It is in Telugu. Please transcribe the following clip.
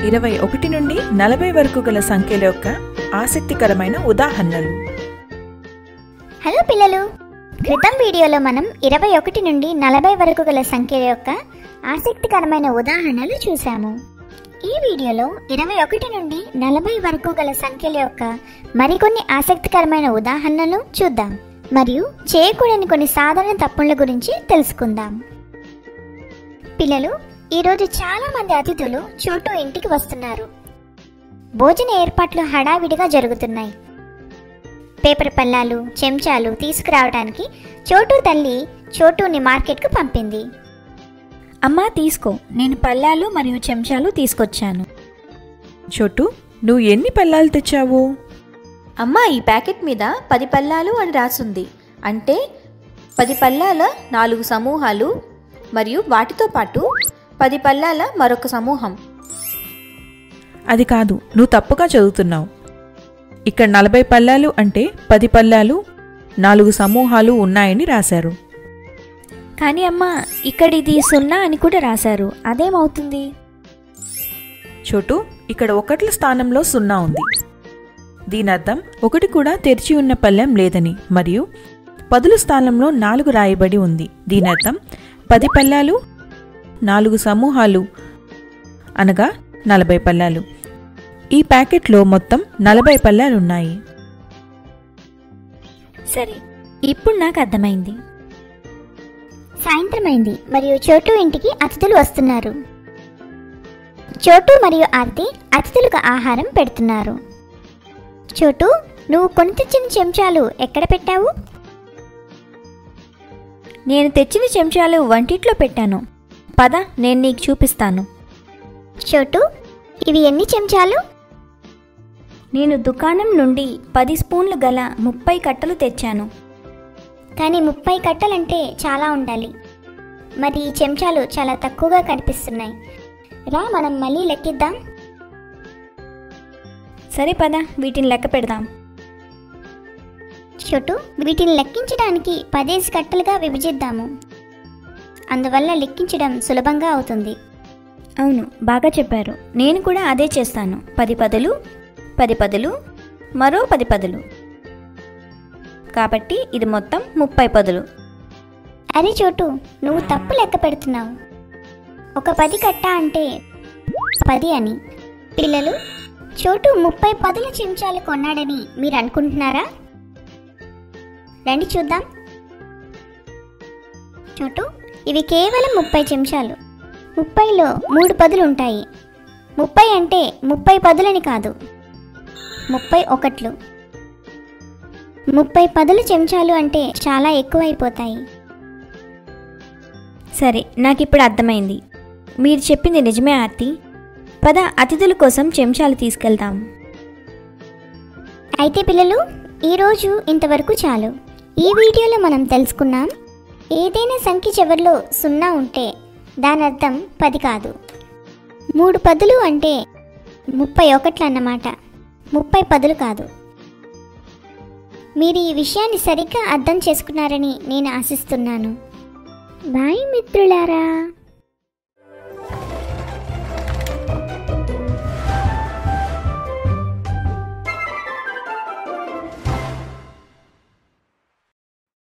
ఇరవై ఒకటి నుండి నలభై వరకు గల సంఖ్యల యొక్క ఆసక్తికరమైన ఉదాహరణలు హలో పిల్లలు క్రితం వీడియోలో మనం ఇరవై ఒకటి నుండి నలభై వరకు గల సంఖ్యల యొక్క ఆసక్తికరమైన ఉదాహరణలు చూసాము ఈ వీడియోలో ఇరవై ఒకటి నుండి నలభై వరకు గల సంఖ్యల యొక్క మరికొన్ని ఆసక్తికరమైన ఉదాహరణలు చూద్దాం మరియు చేయకూడని కొన్ని సాధారణ తప్పుల గురించి తెలుసుకుందాం పిల్లలు ఈరోజు చాలా మంది అతిథులు చోటు ఇంటికి వస్తున్నారు భోజన ఏర్పాట్లు హడావిడిగా జరుగుతున్నాయి పేపర్ పల్లాలు చెంచాలు తీసుకురావడానికి చోటు తల్లి చోటుని మార్కెట్కు పంపింది అమ్మా తీసుకో నేను పళ్ళాలు మరియు చెంచాలు తీసుకొచ్చాను చోటు నువ్వు ఎన్ని పల్లాలు తెచ్చావు అమ్మా ఈ ప్యాకెట్ మీద పది పళ్ళాలు అని రాసుంది అంటే పది పళ్ళాల నాలుగు సమూహాలు మరియు వాటితో పాటు పది పళ్ళాల మరొక సమూహం అది కాదు నువ్వు తప్పుగా చదువుతున్నావు ఇక్కడ నలభై పల్లాలు అంటే పది పల్లాలు నాలుగు సమూహాలు ఉన్నాయని రాశారు కానీ అమ్మా ఇక్కడ ఇది సున్నా అని కూడా రాశారు అదేమవుతుంది చోటు ఇక్కడ ఒకట్ల స్థానంలో సున్నా ఉంది దీని అర్థం ఒకటి కూడా తెరిచి ఉన్న పళ్ళెం లేదని మరియు పదుల స్థానంలో నాలుగు రాయబడి ఉంది దీని అర్థం పది పల్లాలు నాలుగు సమూహాలు అనగా నలభై పల్లాలు ఈ ప్యాకెట్లో మొత్తం నలభై పల్లాలు ఉన్నాయి సరే ఇప్పుడు నాకు అర్థమైంది సాయంత్రం అయింది మరియు చోటు ఇంటికి అతిథులు వస్తున్నారు చోటు మరియు ఆర్తి అతిథులకు ఆహారం పెడుతున్నారు చోటు నువ్వు కొని తెచ్చిన చెంచాలు ఎక్కడ పెట్టావు నేను తెచ్చిన చెంచాలు వంటిట్లో పెట్టాను పద నేను నీకు చూపిస్తాను చోటు ఇవి ఎన్ని చెంచాలు నేను దుకాణం నుండి పది స్పూన్లు గల ముప్పై కట్టలు తెచ్చాను కానీ ముప్పై కట్టలంటే చాలా ఉండాలి మరి ఈ చెంచాలు చాలా తక్కువగా కనిపిస్తున్నాయి రా మనం మళ్ళీ లెక్కిద్దాం సరే పద వీటిని లెక్క పెడదాం చోటు వీటిని లెక్కించడానికి పదేసి కట్టలుగా విభజిద్దాము అందువల్ల లెక్కించడం సులభంగా అవుతుంది అవును బాగా చెప్పారు నేను కూడా అదే చేస్తాను పది పదులు పది పదులు మరో పది పదులు కాబట్టి ఇది మొత్తం ముప్పై పదులు అరే చోటు నువ్వు తప్పు లెక్క పెడుతున్నావు ఒక పది కట్ట అంటే పది అని పిల్లలు చోటు ముప్పై పదుల చెంచాలు కొన్నాడని మీరు అనుకుంటున్నారా రండి చూద్దాం చోటు ఇవి కేవలం ముప్పై చెంచాలు ముప్పైలో మూడు పదులు ఉంటాయి ముప్పై అంటే ముప్పై పదులని కాదు ముప్పై ఒకట్లు ముప్పై పదుల చెంచాలు అంటే చాలా ఎక్కువైపోతాయి సరే నాకు ఇప్పుడు అర్థమైంది మీరు చెప్పింది నిజమే ఆర్తి పద అతిథుల కోసం చెంచాలు తీసుకెళ్తాం అయితే పిల్లలు ఈరోజు ఇంతవరకు చాలు ఈ వీడియోలో మనం తెలుసుకున్నాం ఏదైనా సంఖ్య చివరిలో సున్నా ఉంటే దాని అర్థం పది కాదు మూడు పదులు అంటే ముప్పై ఒకట్లు అన్నమాట ముప్పై పదులు కాదు మీరు ఈ విషయాన్ని సరిగ్గా అర్థం చేసుకున్నారని నేను ఆశిస్తున్నాను బాయ్ మిత్రులారా